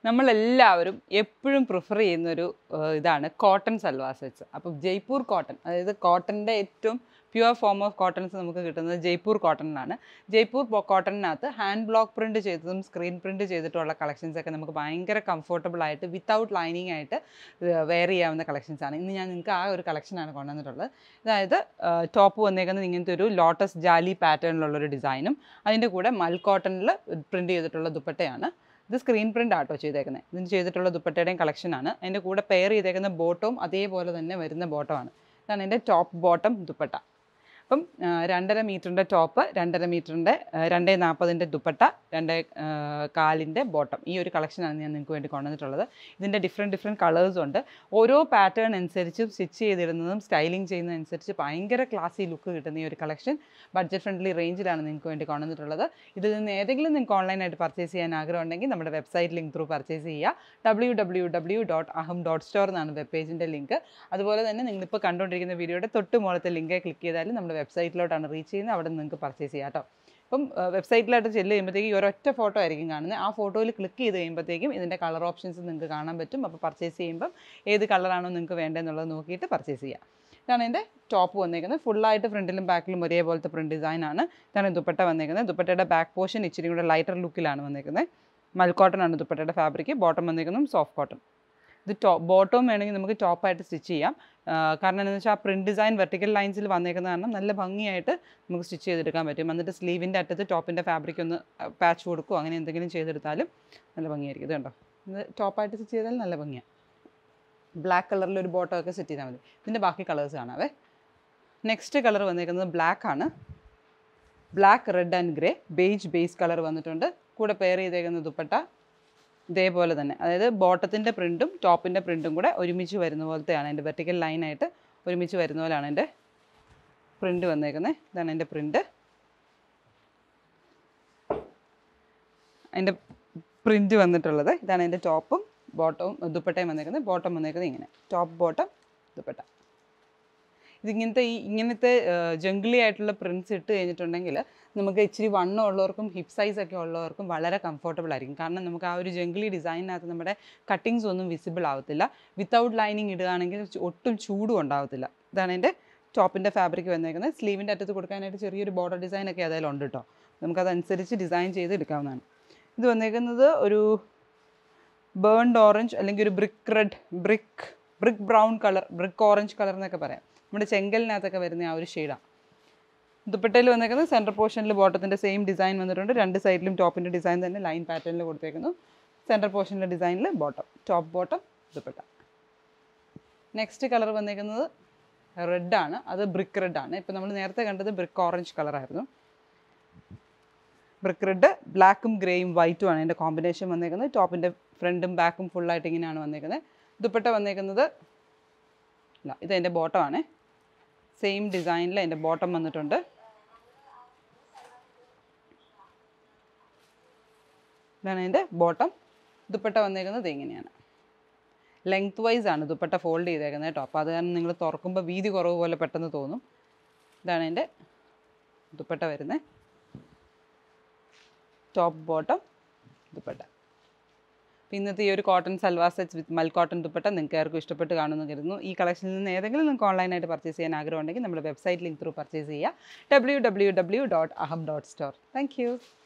നമ്മളെല്ലാവരും എപ്പോഴും പ്രിഫർ ചെയ്യുന്നൊരു ഏഹ്, ഇതാണ് കോട്ടൺ സൽവാർ സെറ്റ്സ് അപ്പോൾ ജയ്പൂർ കോട്ടൺ അതായത് കോട്ടൻ്റെ ഏറ്റവും പ്യുവർ ഫോം ഓഫ് കോട്ടൺസ് നമുക്ക് കിട്ടുന്നത് ജയ്പൂർ കോട്ടണിലാണ് ജയ്പൂർ കോട്ടണിനകത്ത് ഹാൻഡ് ബ്ലോക്ക് പ്രിൻറ്റ് ചെയ്തതും സ്ക്രീൻ പ്രിൻറ്റ് ചെയ്തിട്ടുള്ള കളക്ഷൻസ് ഒക്കെ നമുക്ക് ഭയങ്കര കംഫർട്ടബിൾ ആയിട്ട് വിത്തൗട്ട് ലൈനിങ് ആയിട്ട് വെയർ ചെയ്യാവുന്ന കളക്ഷൻസ് ആണ് ഇന്ന് ഞാൻ നിങ്ങൾക്ക് ആ ഒരു കളക്ഷനാണ് കൊണ്ടുവന്നിട്ടുള്ളത് അതായത് ടോപ്പ് വന്നേക്കുന്നത് ഇങ്ങനത്തെ ഒരു ലോട്ടസ് ജാലി പാറ്റേണിലുള്ളൊരു ഡിസൈനും അതിൻ്റെ കൂടെ മൽ കോട്ടണിൽ പ്രിൻറ്റ് ചെയ്തിട്ടുള്ള ദുപ്പട്ടയാണ് ഇത് സ്ക്രീൻ പ്രിൻ്റ് ആട്ടോ ചെയ്തേക്കുന്നത് ഇതിന് ചെയ്തിട്ടുള്ള ദുപ്പട്ടയുടെയും കളക്ഷനാണ് അതിൻ്റെ കൂടെ പെയർ ചെയ്തേക്കുന്ന ബോട്ടവും അതേപോലെ തന്നെ വരുന്ന ബോട്ടമാണ് ഇതാണ് എൻ്റെ ടോപ്പ് ബോട്ടം ദുപ്പട്ട അപ്പം ആ, രണ്ടര മീറ്ററിൻ്റെ ടോപ്പ് രണ്ടര മീറ്ററിൻ്റെ രണ്ടേ നാൽപ്പതിൻ്റെ ദുപ്പട്ട രണ്ടേ ആ, കാലിൻ്റെ ബോട്ടം ഈ ഒരു കളക്ഷനാണ് ഞാൻ നിങ്ങൾക്ക് വേണ്ടി കൊണ്ടുവന്നിട്ടുള്ളത് ഇതിൻ്റെ ഡിഫറെൻറ്റ് ഡിഫറെൻറ്റ് കളേഴ്സ് ഉണ്ട് ഓരോ പാറ്റേൺ അനുസരിച്ച് സ്റ്റിച്ച് ചെയ്തിടുന്നതും സ്റ്റൈലിംഗ് ചെയ്യുന്നതനുസരിച്ച് ഭയങ്കര ക്ലാസി ലുക്ക് കിട്ടുന്ന ഈ ഒരു കളക്ഷൻ ബഡ്ജറ്റ് ഫ്രണ്ട്ലി റേഞ്ചിലാണ് നിങ്ങൾക്ക് വേണ്ടി കൊണ്ടുവന്നിട്ടുള്ളത് ഇതിൽ നിന്ന് ഏതെങ്കിലും നിങ്ങൾക്ക് ഓൺലൈനായിട്ട് പർച്ചേസ് ചെയ്യാൻ ആഗ്രഹം ഉണ്ടെങ്കിൽ നമ്മുടെ വെബ്സൈറ്റ് ലിങ്ക് ത്രൂ പർച്ചേസ് ചെയ്യുക W W W dot Aham dot store എന്നാണ് വെബ് പേജിൻ്റെ ലിങ്ക് അതുപോലെ തന്നെ നിങ്ങളിപ്പോൾ കണ്ടുകൊണ്ടിരിക്കുന്ന വീഡിയോയുടെ തൊട്ട് മുകളത്തെ ലിങ്ക് ക്ലിക്ക് ചെയ്താലും നമ്മുടെ വെബ്സൈറ്റിലോട്ടാണ് റീച്ച് ചെയ്യുന്നത് അവിടെ നിന്ന് നിങ്ങൾക്ക് പർച്ചേസ് ചെയ്യാം കേട്ടോ അപ്പം വെബ്സൈറ്റിലായിട്ട് ചെല്ല് ചെയ്യുമ്പോഴത്തേക്കും ഈ ഒരൊറ്റ ഫോട്ടോ ആയിരിക്കും കാണുന്നത് ആ ഫോട്ടോയിൽ ക്ലിക്ക് ചെയ്ത് കഴിയുമ്പോഴത്തേക്കും ഇതിൻ്റെ കളർ ഓപ്ഷൻസ് നിങ്ങൾക്ക് കാണാൻ പറ്റും അപ്പോൾ പർച്ചേസ് ചെയ്യുമ്പം ഏത് കളറാണോ നിങ്ങൾക്ക് വേണ്ടതെന്നുള്ളത് നോക്കിയിട്ട് പർച്ചേസ് ചെയ്യാം ഇതാണ് എൻ്റെ ടോപ്പ് വന്നേക്കുന്നത് ഫുള്ളായിട്ട് ഫ്രണ്ടിലും ബാക്കിലും ഒരേപോലത്തെ പ്രിൻറ്റ് ഡിസൈനാണ് ഇതാണ് ദുപ്പട്ട വന്നേക്കുന്നത് ദുപ്പട്ടയുടെ ബാക്ക് പോർഷൻ ഇച്ചിരി കൂടെ ലൈറ്റർ ലുക്കിലാണ് വന്നേക്കുന്നത് മൽക്കോട്ടൺ ആണ് ദുപ്പട്ടയുടെ ഫാബ്രിക് ബോട്ടം വന്നേക്കുന്നതും സോഫ്റ്റ് കോട്ടൺ ഇത് ടോ ബോട്ടവും വേണമെങ്കിൽ നമുക്ക് ടോപ്പായിട്ട് സ്റ്റിച്ച് ചെയ്യാം ആ, കാരണം എന്താണെന്ന് വെച്ചാൽ ആ പ്രിൻറ്റ് ഡിസൈൻ വെർട്ടിക്കൽ ലൈൻസിൽ വന്നേക്കുന്ന കാരണം നല്ല ഭംഗിയായിട്ട് നമുക്ക് സ്റ്റിച്ച് ചെയ്തെടുക്കാൻ പറ്റും എന്നിട്ട് സ്ലീവിൻ്റെ അറ്റത്ത് ടോപ്പിൻ്റെ ഫാബ്രിക് ഒന്ന് പാച്ച് കൊടുക്കുകയോ അങ്ങനെ എന്തെങ്കിലും ചെയ്തെടുത്താലും നല്ല ഭംഗിയായിരിക്കും ഇത് കണ്ടോ ഇത് ടോപ്പായിട്ട് സ്റ്റിച്ച് ചെയ്താൽ നല്ല ഭംഗിയാണ് ബ്ലാക്ക് കളറിൽ ഒരു ബോട്ടം ഒക്കെ സെറ്റ് ചെയ്താൽ മതി ഇതിൻ്റെ ബാക്കി കളേഴ്സ് കാണാവേ നെക്സ്റ്റ് കളർ വന്നേക്കുന്നത് ബ്ലാക്ക് ആണ് black red and grey beige base colour വന്നിട്ടുണ്ട് കൂടെ പെയർ ചെയ്തേക്കുന്ന ദുപ്പട്ട ഇതേപോലെ തന്നെ അതായത് ബോട്ടത്തിൻ്റെ പ്രിൻറ്റും ടോപ്പിൻ്റെ പ്രിൻറ്റും കൂടെ ഒരുമിച്ച് വരുന്ന പോലത്തെയാണ് എൻ്റെ വെർട്ടിക്കൽ ലൈനായിട്ട് ഒരുമിച്ച് വരുന്ന പോലെയാണ് എൻ്റെ പ്രിൻറ്റ് വന്നേക്കുന്നത് ഇതാണ് എൻ്റെ പ്രിൻറ്റ് അതിൻ്റെ പ്രിൻറ്റ് വന്നിട്ടുള്ളത് ഇതാണ് എൻ്റെ ടോപ്പും ബോട്ടവും ദുപ്പട്ടയും വന്നേക്കുന്നത് ബോട്ടം വന്നേക്കുന്നത് ഇങ്ങനെ ടോപ്പ് ബോട്ടം ദുപ്പട്ട ഇതിങ്ങനത്തെ ഈ ഇങ്ങനത്തെ ജംഗ്ലി ആയിട്ടുള്ള പ്രിൻറ്റ്സ് ഇട്ട് കഴിഞ്ഞിട്ടുണ്ടെങ്കിൽ നമുക്ക് ഇച്ചിരി വണ്ണം ഉള്ളവർക്കും ഹിപ്പ് സൈസ് ഒക്കെ ഉള്ളവർക്കും വളരെ കംഫർട്ടബിൾ ആയിരിക്കും കാരണം നമുക്ക് ആ ഒരു ജംഗ്ലി ഡിസൈനിനകത്ത് നമ്മുടെ കട്ടിങ്സ് ഒന്നും വിസിബിൾ ആവത്തില്ല വിത്തൗട്ട് ലൈനിങ് ഇടുകയാണെങ്കിൽ ചു- ഒട്ടും ചൂടും ഉണ്ടാവത്തില്ല ഇതാണ് എൻ്റെ ടോപ്പിൻ്റെ ഫാബ്രിക് വന്നേക്കുന്നത് സ്ലീവിൻ്റെ അറ്റത്ത് കൊടുക്കാനായിട്ട് ചെറിയൊരു ബോർഡർ ഡിസൈൻ ഒക്കെ അതിലുണ്ട് കേട്ടോ നമുക്കതനുസരിച്ച് ഡിസൈൻ ചെയ്ത് എടുക്കാവുന്നതാണ് ഇത് വന്നേക്കുന്നത് ഒരു ബേൺഡ് ഓറഞ്ച് അല്ലെങ്കിൽ ഒരു brick red brick brick brown colour brick orange colour എന്നൊക്കെ പറയാം നമ്മുടെ ചെങ്കലിനകത്തൊക്കെ വരുന്ന ആ ഒരു ഷെയ്ഡാണ് ദുപ്പട്ടയിൽ വന്നേക്കുന്നത് സെൻറ്റർ പോർഷനിൽ ബോട്ടത്തിൻ്റെ സെയിം ഡിസൈൻ വന്നിട്ടുണ്ട് രണ്ട് സൈഡിലും ടോപ്പിൻ്റെ ഡിസൈൻ തന്നെ ലൈൻ പാറ്റേണിൽ കൊടുത്തേക്കുന്നു സെൻറ്റർ പോർഷനിലെ ഡിസൈനിൽ bottom top bottom dupatta next colour വന്നേക്കുന്നത് റെഡാണ് അത് ബ്രിക്ക് റെഡാണ് ഇപ്പോൾ നമ്മൾ നേരത്തെ കണ്ടത് ബ്രിക്ക് ഓറഞ്ച് കളറായിരുന്നു ബ്രിക്ക് റെഡ് ബ്ലാക്കും ഗ്രേയും വൈറ്റും ആണ് എൻ്റെ കോമ്പിനേഷൻ വന്നേക്കുന്നത് ടോപ്പിൻ്റെ ഫ്രണ്ടും ബാക്കും ഫുള്ളായിട്ട് ഇങ്ങനെയാണ് വന്നേക്കുന്നത് ദുപ്പട്ട വന്നേക്കുന്നത് ഇല്ല ഇത് എൻ്റെ ബോട്ടമാണ് സെയിം ഡിസൈനിൽ എൻ്റെ ബോട്ടം വന്നിട്ടുണ്ട് ഇതാണ് എൻ്റെ ബോട്ടം ദുപ്പട്ട വന്നേക്കുന്നത് ഇങ്ങനെയാണ് ലെങ്ത് വൈസ് ആണ് ദുപ്പട്ട ഫോൾഡ് ചെയ്തേക്കുന്നത് കേട്ടോ അപ്പോൾ അത് കാരണം നിങ്ങൾ തുറക്കുമ്പോൾ വീതി കുറവ് പോലെ പെട്ടെന്ന് തോന്നും ഇതാണ് എൻ്റെ ദുപ്പട്ട വരുന്നത് ടോപ്പ് ബോട്ടം ദുപ്പട്ട അപ്പോൾ ഇന്നത്തെ ഈ ഒരു കോട്ടൺ സൽവാർ സെറ്റ്സ് വിത്ത് മൽ കോട്ടൺ ദുപ്പട്ട നിങ്ങൾക്ക് ആർക്കും ഇഷ്ടപ്പെട്ട് കാണുമെന്ന് കരുതുന്നു ഈ കളക്ഷനിൽ നിന്ന് ഏതെങ്കിലും നിങ്ങൾക്ക് ഓൺലൈനായിട്ട് പർച്ചേസ് ചെയ്യാൻ ആഗ്രഹം ഉണ്ടെങ്കിൽ നമ്മുടെ വെബ്സൈറ്റ് ലിങ്ക് ത്രൂ പർച്ചേസ് ചെയ്യുക W W W dot Aham dot store thank U